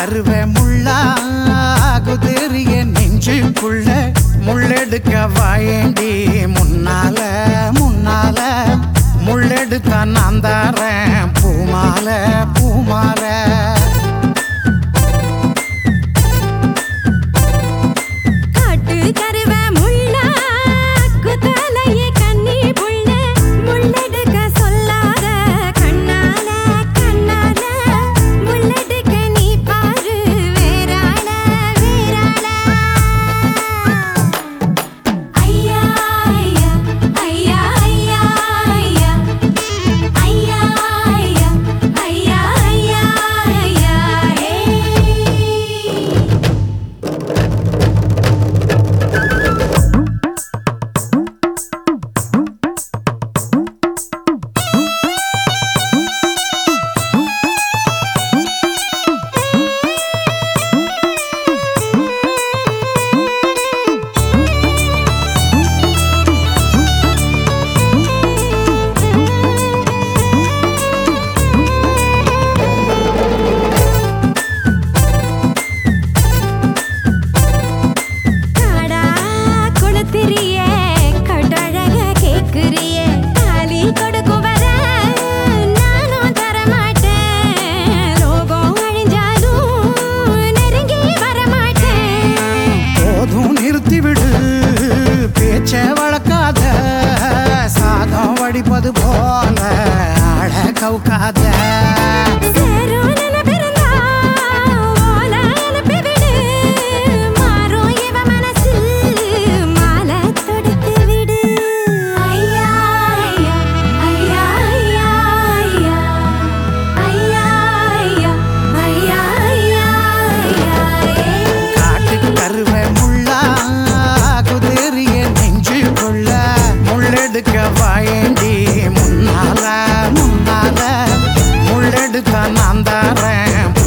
கருவ முள்ளா குதிரிய நெஞ்சுக்குள்ள முள்ளெடுக்க வாயேண்டி முன்னால முன்னால முள்ளெடுத்த நான் தாரேன் பூமால பூமால காட்டு கருவ முள்ளா குத்தலையே கண்ணி புள்ள முள்ளெடுக்க சொல்லாத கண்ணால கண்ணால முள்ளெடுக்க நீ பாரு வேறாள வேறாள ஐயா ஐயா ஐயா ஐயா ஐயா ஐயா ஐயா ஐயா ஐயா ஐயா ஏய் காடா கொளுத்திரியே கட்டழக கேக்குறியே தாலி கொடுக்கும் வர நானும் தரமாட்டேன் லோகம் அழிஞ்சாலும் நெருங்கி வரமாட்டேன் போதும் நிறுத்திவிடு பேச்ச வளர்க்காத சாதம் வடிப்பது போல ஆழ கவுக்காத சேரும் நினைப்பிருந்தா ஓலை அனுப்பிவிடு. மாறும் இவ மனசு மாலை தொடுத்து விடு. ஐயா, ஐயா, ஐயா, ஐயா, ஐயா. ஐயா, ஐயா, ஐயா, ஐயா, ஐயா, ஏய். காட்டு கருவ முள்ளா குதிரிய நெஞ்சுக்குள்ள முள்ளெடுக்க வாயேண்டி முன்னால முன்னால முள்ளெடுத்த நான் தாரேன்